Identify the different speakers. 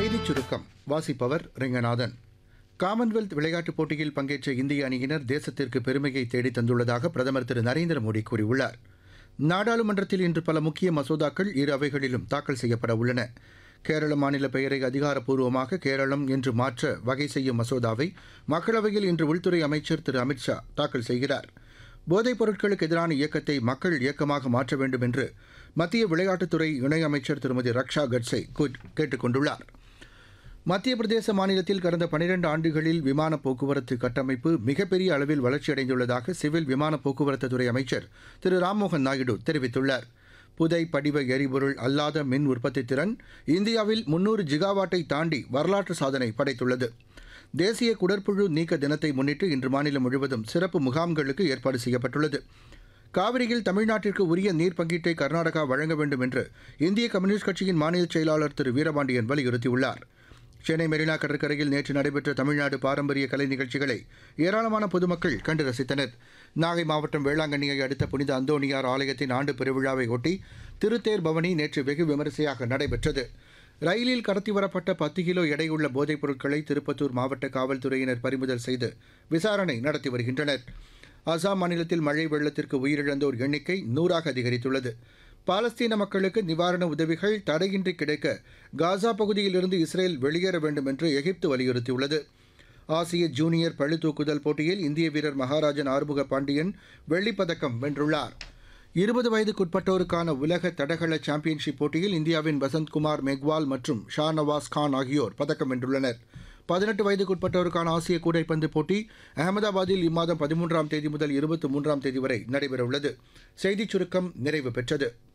Speaker 1: செய்திச் சுருக்கம் வாசிப்பவர் ரெங்கநாதன் காமன்வெல்த் விளையாட்டுப் போட்டியில் பங்கேற்ற இந்திய அணியினர் தேசத்திற்கு பெருமையை தேடித் தந்துள்ளதாக பிரதமர் திரு நரேந்திர மோடி கூறியுள்ளார் நாடாளுமன்றத்தில் இன்று பல முக்கிய மசோதாக்கள் இரு அவைகளிலும் தாக்கல் செய்யப்பட உள்ளன கேரள மாநில பெயரை அதிகாரப்பூர்வமாக கேரளம் என்று மாற்ற வகை செய்யும் மசோதாவை மக்களவையில் இன்று உள்துறை அமைச்சர் திரு அமித்ஷா தாக்கல் செய்கிறார் போதைப் பொருட்களுக்கு எதிரான இயக்கத்தை மக்கள் இயக்கமாக மாற்ற வேண்டும் என்று மத்திய விளையாட்டுத்துறை இணையமைச்சர் திருமதி ரக்ஷா கட்சே கேட்டுக் கொண்டுள்ளார் மத்திய பிரதேச மாநிலத்தில் கடந்த பனிரெண்டு ஆண்டுகளில் விமான போக்குவரத்து கட்டமைப்பு மிகப்பெரிய அளவில் வளர்ச்சியடைந்துள்ளதாக சிவில் விமான போக்குவரத்து துறை அமைச்சர் திரு ராம்மோகன் நாயுடு தெரிவித்துள்ளார் புதை படிவ எரிபொருள் அல்லாத மின் உற்பத்தி திறன் இந்தியாவில் முன்னூறு ஜிகாவாட்டை தாண்டி வரலாற்று சாதனை படைத்துள்ளது தேசிய குடற்புழு நீக்க தினத்தை முன்னிட்டு இன்று மாநிலம் முழுவதும் சிறப்பு முகாம்களுக்கு ஏற்பாடு செய்யப்பட்டுள்ளது காவிரியில் தமிழ்நாட்டிற்கு உரிய நீர் பங்கீட்டை கர்நாடகா வழங்க வேண்டும் என்று இந்திய கம்யூனிஸ்ட் கட்சியின் மாநில செயலாளர் திரு வீரபாண்டியன் வலியுறுத்தியுள்ளார் சென்னை மெரினா கடற்கரையில் நேற்று நடைபெற்ற தமிழ்நாடு பாரம்பரிய கலை நிகழ்ச்சிகளை ஏராளமான பொதுமக்கள் கண்டு ரசித்தனர் நாகை மாவட்டம் வேளாங்கண்ணியை அடுத்த புனித அந்தோணியார் ஆலயத்தின் ஆண்டு பெருவிழாவை ஒட்டி திருத்தேர் பவனி நேற்று வெகு விமரிசையாக நடைபெற்றது ரயிலில் கடத்தி வரப்பட்ட பத்து கிலோ எடையுள்ள போதைப் பொருட்களை திருப்பத்தூர் மாவட்ட காவல்துறையினர் பறிமுதல் செய்து விசாரணை நடத்தி வருகின்றனர் அசாம் மாநிலத்தில் மழை வெள்ளத்திற்கு உயிரிழந்தோர் எண்ணிக்கை நூறாக அதிகரித்துள்ளது பாலஸ்தீன மக்களுக்கு நிவாரண உதவிகள் தடையின்றி கிடைக்க காசா பகுதியிலிருந்து இஸ்ரேல் வெளியேற வேண்டும் என்று எகிப்து வலியுறுத்தியுள்ளது ஆசிய ஜூனியர் பளுதூக்குதல் போட்டியில் இந்திய வீரர் மகாராஜன் ஆறுமுக பாண்டியன் வெள்ளிப்பதக்கம் வென்றுள்ளார் இருபது வயதுக்குட்பட்டோருக்கான உலக தடகள சாம்பியன்ஷிப் போட்டியில் இந்தியாவின் வசந்த்குமார் மெக்வால் மற்றும் ஷா நவாஸ் கான் ஆகியோர் பதக்கம் வென்றுள்ளனர் பதினெட்டு வயதுக்குட்பட்டோருக்கான ஆசிய கூடைப்பந்து போட்டி அகமதாபாத்தில் இம்மாதம் பதிமூன்றாம் தேதி முதல் இருபத்தி மூன்றாம் தேதி வரை நடைபெறவுள்ளது செய்திச் சுருக்கம் நிறைவு பெற்றது